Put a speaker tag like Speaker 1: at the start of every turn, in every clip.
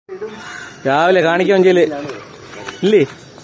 Speaker 1: രാവിലെ കാണിക്കാൻ ചെയ്യല് ഇല്ലേ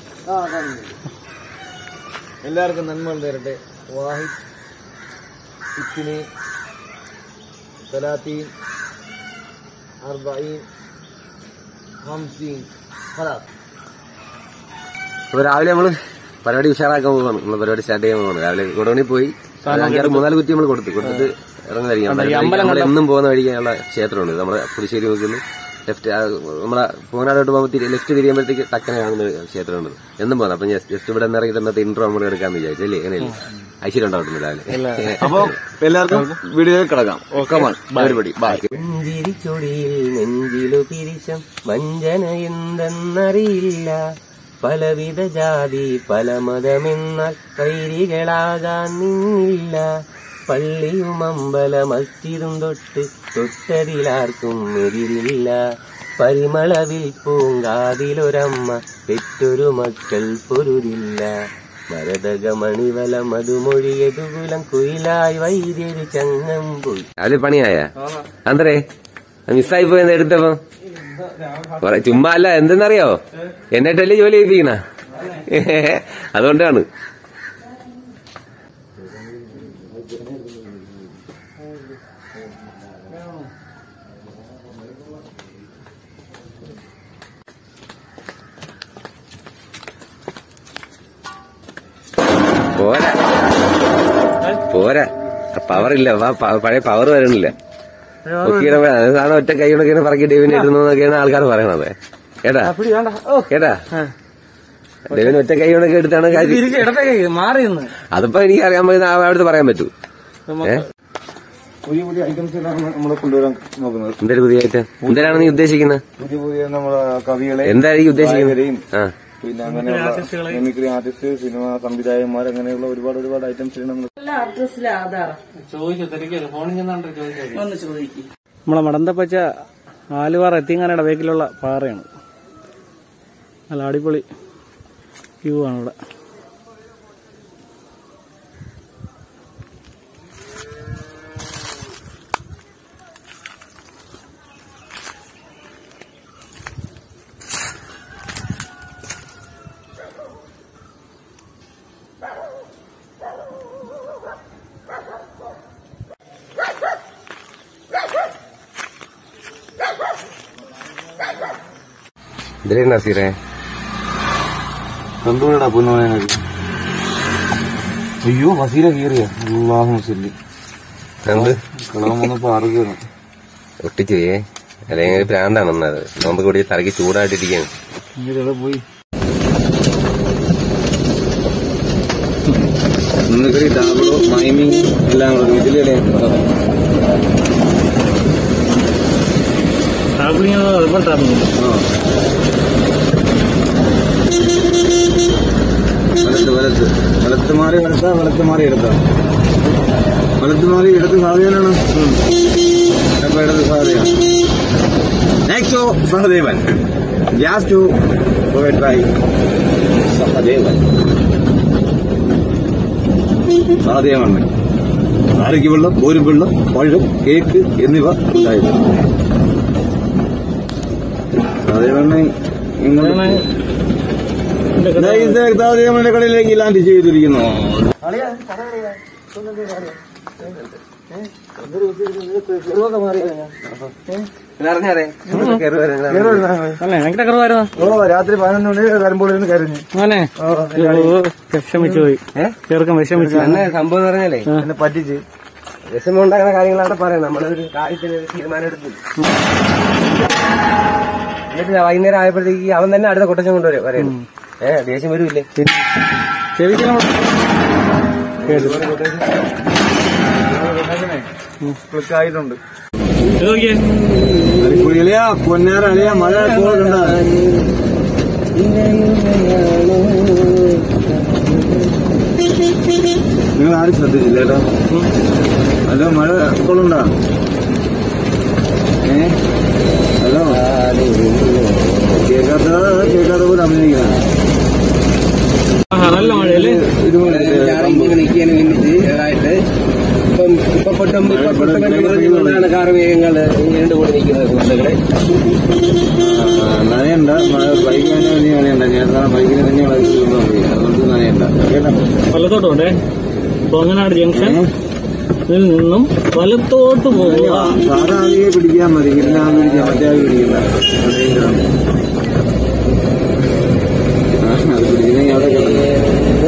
Speaker 2: എല്ലാവർക്കും നന്മ തരട്ടെ വാഹിദ് ഇത്തിനി തലാത്തീൻ അർബീൻ ഹംസീൻ ഖലാസ്
Speaker 3: അപ്പൊ രാവിലെ നമ്മള് പരിപാടി ഉഷാറാക്കാൻ പോവാണ് നമ്മള് പരിപാടി സ്റ്റാർട്ട് ചെയ്യാൻ പോവാണ് രാവിലെ ഗുഡൌണിൽ പോയി അഞ്ചാറ് മൂന്നാല് കുറ്റി നമ്മൾ കൊടുത്തു കൊടുത്തിട്ട് ഇറങ്ങുന്നതായിരിക്കും നമ്മൾ എന്നും പോകുന്ന വഴിക്കുള്ള ക്ഷേത്രമുണ്ട് നമ്മുടെ പുതുശ്ശേരി നോക്കുന്നു ലെഫ്റ്റ് നമ്മളെ പൂനാടോട്ട് പോകുമ്പോൾ ലെഫ്റ്റ് തിരിയുമ്പോഴത്തേക്ക് ടക്കനെ കാണുന്ന ഒരു ക്ഷേത്രമുണ്ട് എന്നും പോകുന്നത് അപ്പൊ ജസ്റ്റ് ഇവിടെ നിന്ന് ഇറങ്ങിയിട്ട് ഇന്നത്തെ ഇൻട്രോ നമ്മൾ എടുക്കാന്ന് വിചാരിച്ചു അല്ലേ അങ്ങനെയല്ലേ ഐശ്വര്യം ഉണ്ടാവും രാവിലെ
Speaker 2: അപ്പൊ എല്ലാവർക്കും വീഡിയോയിൽ കിടക്കാം കമാൺ പരിപാടി ബൈ
Speaker 3: പുഞ്ചിരിച്ചൊടിയിൽ നെഞ്ചിലു പിരിശം വഞ്ചന എന്തെന്നറിയില്ല പലവിധ ജാതി പല മതമെന്നാൽ വൈരികളാകാൻ നിന്നില്ല പള്ളിയും അമ്പല മസ്ജിദും തൊട്ട് തൊട്ടതിലാർക്കും എതിരില്ല പരിമളവിൽ പൂങ്കാതിലൊരമ്മ പെറ്റൊരു മക്കൾ പൊരുതില്ല മരതക മണിവല മധുമൊഴിയതുകുലം കുയിലായി വൈദ്യൊരു ചങ്ങം പോയി രാവിലെ പണിയായ അന്തരേ മിസ്സായി പോയെന്ന് എടുത്തപ്പോ കൊറേ ചുമ്മാ അല്ല എന്തെന്നറിയോ എന്നിട്ടല്ലേ ജോലി ചെയ്യിപ്പിക്കണ അതുകൊണ്ടാണ് പോരാ പോരാ പവർ ഇല്ല പ- പ- പഴയ പവർ വരണില്ല ഒക്കെയാണ് സാധനം ഒറ്റ കൈ കൊണ്ടൊക്കെയാണ് പറക്കി ഡെവിനെ ഇടുന്നതൊക്കെയാണ് ആൾക്കാർ പറയണത് കേട്ടാ കേട്ടാ ഡെവിന് ഒറ്റ കൈ കൊണ്ടൊക്കെ എടുത്താണ് കാര്യം
Speaker 1: തിരിച്ച് ഇടത്തേക്ക് മാറി നിന്ന്
Speaker 3: അതിപ്പോ എനിക്ക് അറിയാൻ പറ്റുന്ന അവിടുത്തെ പറയാൻ പറ്റൂ ഏ
Speaker 2: പുതിയ പുതിയ ഐറ്റംസ് എല്ലാം നമ്മൾ കൊണ്ടുവരാൻ നോക്കുന്നത്
Speaker 3: എന്തൊരു പുതിയ ഐറ്റം എന്തിനാണ് നീ ഉദ്ദേശിക്കുന്നത്
Speaker 2: പുതിയ പുതിയ നമ്മളെ കവികളെ
Speaker 3: എന്തായിരിക്കും ഉദ്ദേശിക്കുന്നത്
Speaker 2: ഗായകരെയും
Speaker 3: ആ
Speaker 2: പിന്നെ അങ്ങനെയുള്ള മിമിക്രി ആർട്ടിസ്റ്റ് സിനിമ സംവിധായകന്മാർ അങ്ങനെയുള്ള ഒരുപാട് ഒരുപാട് ഐറ്റംസ് നമ്മൾ
Speaker 1: ചോദിച്ചു തിരക്കിയത് ഫോണിൽ ചെന്നാണ്ട് ചോദിച്ചു നമ്മളെ മടന്തപ്പച്ച ആലുവാർ എത്തിങ്ങാനയുടെ ബേക്കിലുള്ള പാറയാണ് നല്ല അടിപൊളി വ്യൂ ആണ് ഇവിടെ
Speaker 3: എന്തിനാ നസീറേ
Speaker 2: എന്തുകൊണ്ടാ പൊന്നോനെ അയ്യോ വസീല കീറിയ അള്ളാഹു മുസല്ലി
Speaker 3: എന്ത്
Speaker 2: കളം വന്നപ്പോ അറിയണം
Speaker 3: ഒട്ടിച്ചേ അല്ലെങ്കിൽ പ്രാന്താണെന്നത് നോമ്പ് കൂടി തലയ്ക്ക് ചൂടായിട്ടിരിക്കുകയാണ്
Speaker 2: ഇങ്ങനെ പോയി മിമിക്രി ഡാബിളോ മൈമിങ് എല്ലാം കൂടെ ഇതിലേ
Speaker 1: ട്രാവലിംഗ് അതുപോലെ ട്രാവലിംഗ്
Speaker 2: വലത്ത് വലത്ത് വലത്ത് മാറി വലത്താ വലത്ത് മാറി എടുത്താ വലത്ത് മാറി ഇടത്ത് സാധ്യനാണ് അപ്പൊ ഇടത്ത് സാധ്യ next Sahadevan gas to provide by Sahadevan Sahadevan ആരോഗ്യ വെള്ളം പോരും വെള്ളം പഴം കേക്ക് എന്നിവ ഉണ്ടായിരുന്നു സഹദേവനെ ഇങ്ങനെ സഹദേവന്റെ കടയിലേക്ക് ലാൻഡ് ചെയ്തിരിക്കുന്നു
Speaker 3: അറിഞ്ഞാറേ കയറി വരാൻ
Speaker 1: അല്ലേ എങ്ങനെ കറുവായിരുന്നു
Speaker 2: ഓ രാത്രി പതിനൊന്ന് മണി വരുമ്പോൾ ഇരുന്ന് കരഞ്ഞു
Speaker 1: അങ്ങനെ വിഷമിച്ചു പോയി ചെറുക്കം വിഷമിച്ചു
Speaker 3: എന്നെ സംഭവം എന്ന് പറഞ്ഞാലേ
Speaker 2: എന്നെ പറ്റിച്ച്
Speaker 3: വിഷമം ഉണ്ടാകുന്ന കാര്യങ്ങൾ അവിടെ പറയണം നമ്മളൊരു കാര്യത്തിന് ഒരു തീരുമാനം എടുത്തില്ല എന്നിട്ട് വൈകുന്നേരം ആയപ്പോഴത്തേക്ക് അവൻ തന്നെ അടുത്ത കൊട്ടച്ചൻ കൊണ്ടുവരും പറയുന്നു ഏ ദേഷ്യം വരൂല്ലേ
Speaker 1: ചെവിക്കണം
Speaker 2: ക്ലിക്ക് ആയിട്ടുണ്ട്
Speaker 1: നോക്കിയേ
Speaker 2: അളിയാ പൊന്നാര അളിയാ മഴ പോകണ്ട നിങ്ങൾ ആരും ശ്രദ്ധിച്ചില്ല കേട്ടോ ഹലോ മഴ കൊള്ളുണ്ടാ ഏ ഹലോ കേൾക്കാത്ത കേൾക്കാത്ത പോലെ അഭിനയിക്കണം
Speaker 1: ആ നല്ല മഴയല്ലേ
Speaker 2: ഇതുപോലെ
Speaker 3: ഇങ്ങനെ നിൽക്കുകയാണ് വിന്നിച്ച് ഏതായിട്ട് ഇപ്പം ഇപ്പൊ പൊട്ടും ഇപ്പൊ പൊട്ടും കണ്ടുകൊണ്ടാണ് കാർ വേഗങ്ങൾ നീണ്ടുകൂടി നിൽക്കുന്നത് സുഹൃത്തുക്കളെ
Speaker 2: നനയണ്ട ബൈക്ക് തന്നെ നനയണ്ട ഞാൻ ബൈക്കിന് തന്നെ വളർത്തി അതുകൊണ്ട് നനയണ്ട കേട്ടോ
Speaker 1: വലത്തോട്ട് പോണ്ടേ പൊങ്ങനാട് ജംഗ്ഷൻ ഇതിൽ നിന്നും വലത്തോട്ട് പോവുക
Speaker 2: സാധാ ആദ്യമേ പിടിക്കാൻ മതി പിന്നെ ആ പിടിക്കാം മറ്റേ ആൾ പിടിക്കണ്ട അതേതാണ്. ആ, അത് പിടിക്കുന്നെങ്കിൽ അവിടെ കിടന്നു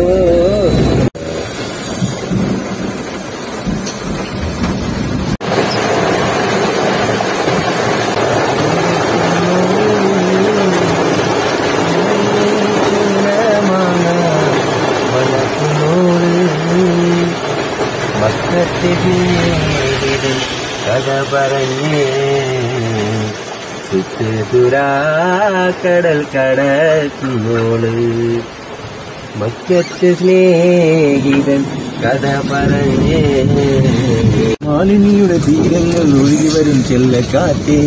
Speaker 3: കഥ പറഞ്ഞേ കടൽ കടക്കുന്നോള് മറ്റത്ത് സ്നേഹിതൻ കഥ പറഞ്ഞേ
Speaker 2: മാലിനിയുടെ തീരങ്ങൾ ഒഴുകി വരും ചെല്ലക്കാറ്റേ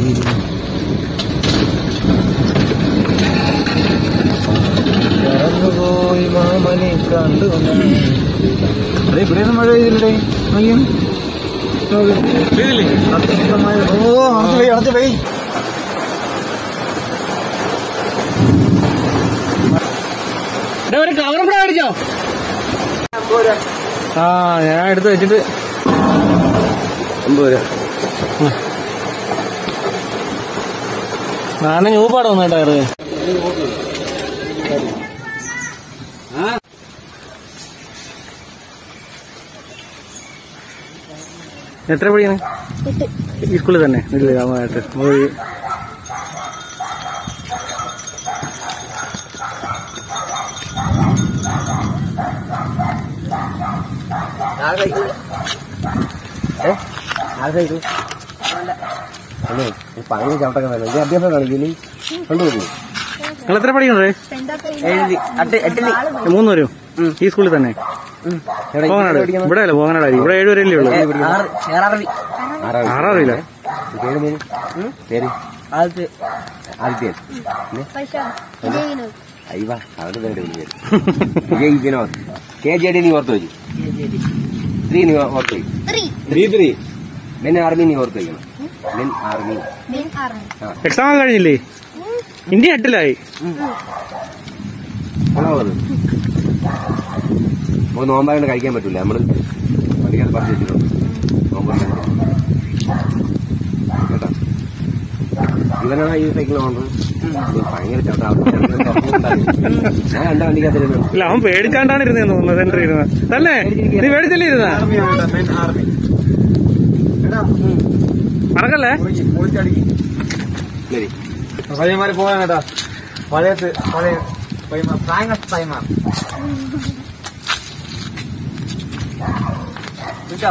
Speaker 2: പറന്നുപോയി മാമനെ കണ്ടു അതെ ഇവിടെ മഴ പെയ്തില്ലേ നോക്കിയും ഓ അടുത്ത് പോയി അടുത്ത് പോയി
Speaker 1: എടാ, ഒരു കവർ കൂടെ അടിച്ചോ ആ ഞാൻ എടുത്ത് വെച്ചിട്ട്
Speaker 3: അമ്പത് രൂപ
Speaker 1: നാനെ ഞൂപ്പാട് വന്നിട്ടായിരുന്നു എത്ര പഠിക്കണേ ഈ സ്കൂളിൽ തന്നെ ഇല്ല രാമായിട്ട് ഒരു
Speaker 3: പഴയ ചവിട്ടൊക്കെ വേണം ഇത് അഭ്യാസം കാണിക്കില്ലേ കൊണ്ടുപോകും
Speaker 1: നിങ്ങൾ എത്ര പഠിക്കണേ മൂന്ന് വരും ഈ സ്കൂളിൽ തന്നെ പോകാനാട് ഇവിടെ അല്ല പോകാനാട് ഇവിടെ ഏഴ് വരെയല്ലേ ഉള്ളൂ ആറാറില്ല
Speaker 3: പേര് പേര് പേര് ആദ്യത്തെ ആദ്യത്തെ അയ്യ അവിടെ പേര് പേര് Vijay Vinod K J D നീ ഓർത്ത് വെച്ചു ത്രീ നീ ഓർത്ത് വെച്ചു ത്രീ ത്രീ മെൻ ആർമി നീ ഓർത്ത് വയ്ക്കണം മെൻ ആർമി
Speaker 1: എക്സാം ഒക്കെ കഴിഞ്ഞില്ലേ ഇന്ത്യ എട്ടിലായി
Speaker 3: കൊള്ളാവത് നമുക്ക് നോമ്പായോണ്ട് കഴിക്കാൻ പറ്റൂല നമ്മള് പഠിക്കാതെ പറഞ്ഞു വെച്ചിട്ടുണ്ട് നോമ്പ് കേട്ടോ ഇവനാണ് ഈ സൈക്കിൾ ഓണർ ഭയങ്കര ചവിട്ടാ ഞാൻ കണ്ട വണ്ടിക്കകത്തിരുന്നു
Speaker 1: ഇല്ല അവൻ പേടിച്ചാണ്ടാണ് ഇരുന്നേന്ന് തോന്നുന്നത് സെന്ററിൽ ഇരുന്നത് തന്നെ നീ പേടിച്ചല്ലേ ഇരുന്ന
Speaker 2: മെയിൻ ആർമി എടാ
Speaker 1: മറക്കല്ലേ
Speaker 2: പൊളിച്ചടിക്കും
Speaker 3: ശരി
Speaker 2: പയ്യന്മാര് പോകാൻ കേട്ടാ പഴയത്ത് പഴയ പയ്യന്മാർ പ്രായങ്ങൾ പയ്യന്മാർ കേട്ടോ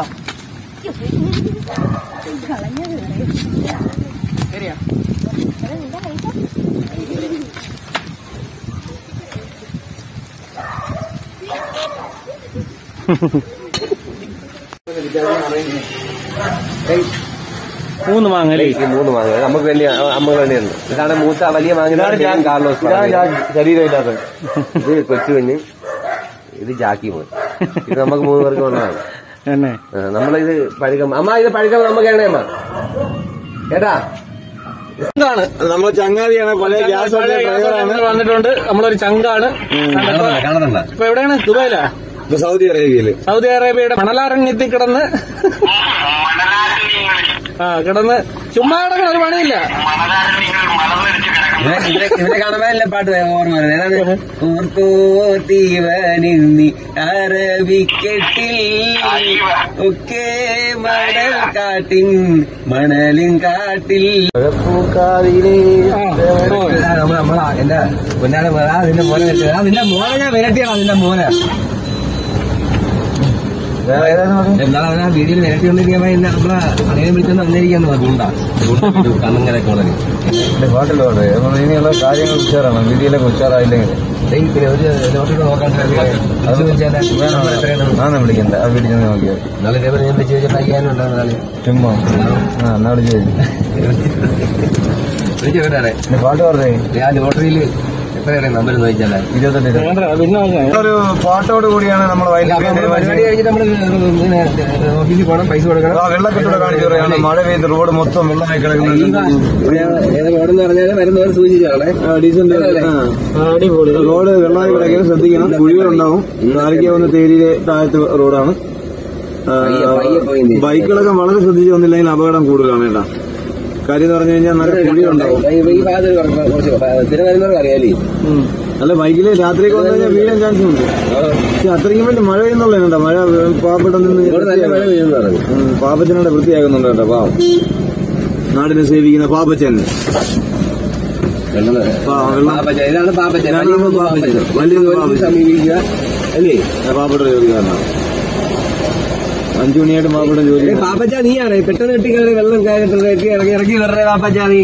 Speaker 1: മൂന്ന് മാങ്ങല്ലേ
Speaker 3: ഈ മൂന്ന് മാങ്ങ നമുക്ക് വേണ്ടി നമുക്ക് വേണ്ടിയുണ്ട് ഇതാണ് മൂത്ത വലിയ മാങ്ങ കാർലോസ്
Speaker 2: ഇതാണ് ശരീരമില്ലാത്ത
Speaker 3: ഇത് കൊച്ചുകുഞ്ഞ് ഇത് ജാക്കി മോൻ ഇത് നമുക്ക് മൂന്ന് പേർക്ക് ഉള്ളതാണ്
Speaker 1: തന്നെ
Speaker 3: ആ, നമ്മളിത് പഴുക്കം അമ്മ ഇത് പഴുക്കം നമുക്ക് എണ്ണ അമ്മ കേട്ടാ
Speaker 1: എന്താണ്
Speaker 2: നമ്മൾ ചങ്ങാതിയാണ് പഴയ ഗ്യാസ്
Speaker 1: പഴയ ഗ്യാസ് സിലിണ്ടർ വന്നിട്ടുണ്ട് നമ്മളൊരു ചങ്കാണ്
Speaker 3: കാണുന്നുണ്ടോ
Speaker 1: ഇപ്പൊ എവിടെയാണ് ദുബായിലാ
Speaker 2: സൗദി അറേബ്യയില്
Speaker 1: സൗദി അറേബ്യയുടെ മണലാരണ്യത്തിൽ കിടന്ന് ആ കിടന്ന് ചുമ്മാ കിടക്കുന്ന ഒരു പണിയില്ല
Speaker 3: ഇതിനെ കാണുമ്പോ എല്ലാ പാട്ട് ഓർമ്മ വരുന്നത് ഓർത്തോത്തീവനിന്നി അറബിക്കെട്ടിൽ ഒക്കെ മണൽ കാട്ടിൻ മണലിൻ കാട്ടിൽ നമ്മളെ നമ്മളെ എന്റെ പൊന്നാടെ അതിന്റെ മോനെ വെച്ചത് ആ നിന്റെ മോനെ ഞാൻ വിരട്ടിയാണ് അതിന്റെ മോനെ എന്നാലും അവനാ വീഡിയോയിൽ വിരട്ടിക്കൊണ്ടിരിക്കുമ്പോ എന്നെ നമ്മളെ അണിയെ വിളിച്ചൊന്ന് വന്നിരിക്കാന്ന് അതുകൊണ്ടാ കണ്ണങ്ങനെ കോളനി
Speaker 2: ഹോട്ടൽ ഓർഡർ ഇനിയുള്ള കാര്യങ്ങൾ ഉച്ചാറാണ് വീഡിയോയിലൊക്കെ ഉച്ചാറായില്ലെങ്കിൽ
Speaker 3: ഏയ് പിന്നെ ഒരു ലോട്ടറി നോക്കാൻ അത് വിളിച്ചാലേ
Speaker 2: ആന്ന് വിളിക്കണ്ട ആ വീട്ടിൽ നോക്കിയാൽ
Speaker 3: നാളെ ഇതേപോലെ ഞാൻ വിളിച്ച് ചോദിച്ചിട്ട് അയ്യാനുണ്ടോ നാളെ
Speaker 2: ചുമ്മാ ആ എന്നാ വിളിച്ചു
Speaker 3: വിളിച്ചു കേട്ടാണേ
Speaker 2: പാട്ട് പറഞ്ഞേ
Speaker 3: ഞാൻ ലോട്ടറിയിൽ എത്രയാണ് നമ്പർ ചോദിച്ചാലേ
Speaker 1: പിന്നെ നോക്കാം
Speaker 2: ഒരു പാട്ടോട് കൂടിയാണ് നമ്മൾ
Speaker 3: പരിപാടി കഴിഞ്ഞിട്ട് നമ്മള് പിന്നെ ഓഫീസിൽ പോകണം പൈസ കൊടുക്കണം
Speaker 2: വെള്ളക്കെട്ടോടെ കാണിച്ചു പറയാണ് മഴ പെയ്ത് റോഡ് മൊത്തം വെള്ളമായി കിടക്കുന്നത്
Speaker 3: ഏത് റോഡെന്ന് പറഞ്ഞാൽ വരുന്നവർ സൂചിച്ചാണേ
Speaker 2: ഡീസന്റ്
Speaker 1: അടിപൊളി
Speaker 2: റോഡ് വെള്ളമായി കിടക്കുന്നത് ശ്രദ്ധിക്കണം കുഴികളുണ്ടാവും താഴേക്ക് വന്ന തേരിയിലെ താഴത്തെ റോഡാണ് ആ,
Speaker 3: പയ്യെ, പയ്യെ പോയി നീ.
Speaker 2: ബൈക്കുകളൊക്കെ വളരെ ശ്രദ്ധിച്ചു വന്നില്ലെങ്കിൽ അപകടം കൂടുതലാണ് കേട്ടോ കാര്യം എന്ന് പറഞ്ഞു കഴിഞ്ഞാൽ നല്ല കുഴിയുണ്ടാവും
Speaker 3: ഈ ഭാഗത്ത് കുറച്ച് കുറച്ച് സ്ഥിരം വരുന്നവർക്ക് അറിയാലേ
Speaker 2: അല്ല ബൈക്കില് രാത്രിയൊക്കെ വന്നു കഴിഞ്ഞാൽ വീഴാൻ ചാൻസ് ഉണ്ട് പക്ഷെ അത്രയ്ക്കും വേണ്ടി മഴ പെയ്യുന്നുള്ളൂ കേട്ടോ മഴ പാവപ്പെട്ട
Speaker 3: ഇവിടെ നല്ല മഴ പെയ്യുന്നു പറഞ്ഞു
Speaker 2: പാപ്പച്ചനോടെ വൃത്തിയാക്കുന്നുണ്ട് കേട്ടോ പാവം നാടിനെ സേവിക്കുന്ന പാപ്പച്ചൻ പാ- വെള്ളം
Speaker 3: പാപ്പച്ച ഇതാണ് പാപ്പച്ച
Speaker 2: ഇതാണ്
Speaker 3: വലിയ
Speaker 2: പാപ്പച്ച.
Speaker 3: പാപ്പച്ച
Speaker 2: വലിയ
Speaker 3: വലിയ
Speaker 2: പാപ്പച്ച.
Speaker 3: സമീപിക്കുക അല്ലേ
Speaker 2: പാവപ്പെട്ട ജോലിക്കാരനാണ് അഞ്ചു മണിയായിട്ട് പാവപ്പെട്ട ജോലി
Speaker 3: ഏ, പാപ്പച്ച നീയാണ് പെട്ടെന്ന് കെട്ടി കയറി വെള്ളം കയറിട്ട് കയറ്റി ഇറങ്ങി ഇറങ്ങി വരണേ പാപ്പച്ച നീ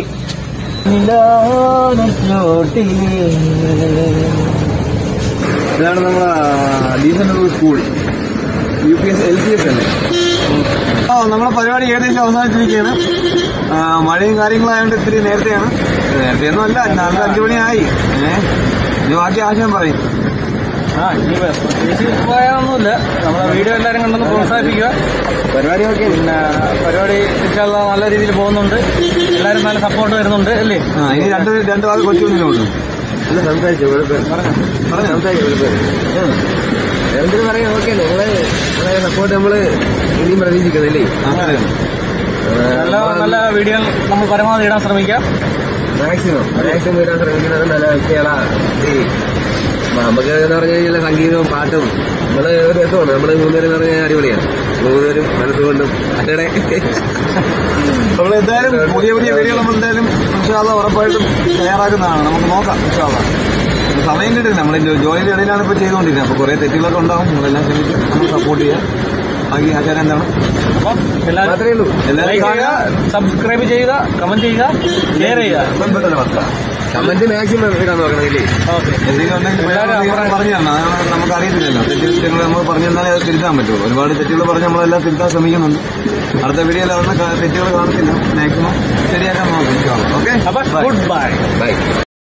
Speaker 2: ഇതാണ് നമ്മളെ decent school U P S L P S അല്ലേ ആ നമ്മളെ പരിപാടി ഏകദേശം അവസാനിച്ചിരിക്കുകയാണ് ആ, മഴയും കാര്യങ്ങളായതുകൊണ്ട് ഇത്തിരി നേരത്തെയാണ് നേരത്തെ ഒന്നും അല്ല നാളെ അഞ്ചു മണിയായി ഏഹ് ഇനി ബാക്കി ആശയം പറയും
Speaker 1: ആ ഇനി പ്രത്യേകിച്ച് പോയാലൊന്നുമില്ല നമ്മുടെ വീഡിയോ എല്ലാവരും കണ്ടൊന്ന് പ്രോത്സാഹിപ്പിക്കുക
Speaker 3: പരിപാടി ഓക്കെ
Speaker 1: പിന്നെ പരിപാടി ഇൻഷാല്ലാ നല്ല രീതിയിൽ പോകുന്നുണ്ട് എല്ലാവരും നല്ല സപ്പോർട്ട് വരുന്നുണ്ട് അല്ലേ
Speaker 2: ആ ഇനി രണ്ട് രണ്ട് ഭാഗം കൊച്ചുകുഞ്ഞിനുണ്ട്
Speaker 3: സംസാരിച്ചു കുഴപ്പം
Speaker 2: പറഞ്ഞു
Speaker 3: സംസാരിച്ചു കുഴപ്പം എന്തിനു പറയാം ഓക്കെ നിങ്ങളെ നിങ്ങളെ സപ്പോർട്ട് നമ്മള് ഇനിയും പ്രതീക്ഷിക്കുന്നല്ലേ
Speaker 1: നല്ല നല്ല വീഡിയോ നമ്മൾ പരമാവധി ഇടാൻ ശ്രമിക്കാം
Speaker 3: മാക്സിമം മാക്സിമം ഇടാൻ ശ്രമിക്കുന്നത് നല്ല വ്യക്തികളാ ഈ നമുക്ക് എന്ന് പറഞ്ഞു കഴിഞ്ഞാൽ സംഗീതവും പാട്ടും നമ്മള് ഒരു രസമാണ് നമ്മള് മൂന്നുപേരും എന്ന് പറഞ്ഞാൽ അടിപൊളിയാണ് മൂന്നുപേരും മനസ്സുകൊണ്ടും അല്ലടെ
Speaker 2: നമ്മൾ എന്തായാലും പുതിയ പുതിയ വീഡിയോ നമ്മൾ എന്തായാലും ഇൻഷാല്ല ഉറപ്പായിട്ടും തയ്യാറാക്കുന്നതാണ് നമുക്ക് നോക്കാം ഇൻഷാല്ല സമയം കിട്ടില്ല നമ്മൾ ജോലിയുടെ ഇടയിലാണ് ഇപ്പൊ ചെയ്തുകൊണ്ടിരിക്കുന്നത് അപ്പൊ കുറെ തെറ്റുകളൊക്കെ ഉണ്ടാവും നമ്മളെല്ലാം ക്ഷമിച്ച് നമ്മൾ സപ്പോർട്ട് ചെയ്യാം ബാക്കി ആചാരം എന്താണ്
Speaker 1: അപ്പം എല്ലാവരും
Speaker 3: മാത്രമേ ഉള്ളൂ
Speaker 2: എല്ലാവരും
Speaker 1: ലൈക്ക് ചെയ്യുക സബ്സ്ക്രൈബ് ചെയ്യുക കമന്റ് ചെയ്യുക ഷെയർ ചെയ്യുക
Speaker 2: ബന്ധപ്പെട്ട വസ്ത്ര
Speaker 3: കമന്റ് മാക്സിമം ഇടാൻ നോക്കണമില്ലേ
Speaker 1: ഓക്കെ
Speaker 2: എന്തെങ്കിലും ഉണ്ടെങ്കിൽ
Speaker 1: എല്ലാവരും
Speaker 2: പറഞ്ഞു തരണം അതാണ് നമുക്ക് അറിയത്തില്ലല്ലോ തെറ്റുകൾ നമ്മൾ പറഞ്ഞു തന്നാലേ അത് തിരുത്താൻ പറ്റുള്ളൂ ഒരുപാട് തെറ്റുകൾ പറഞ്ഞ് നമ്മളെല്ലാം തിരുത്താൻ ശ്രമിക്കുന്നുണ്ട് അടുത്ത വീഡിയോയിൽ അതൊന്നും തെറ്റുകൾ കാണത്തില്ല മാക്സിമം ശരിയാക്കാൻ നോക്കും ഓക്കെ
Speaker 1: അപ്പൊ ഗുഡ് ബൈ
Speaker 3: ബൈ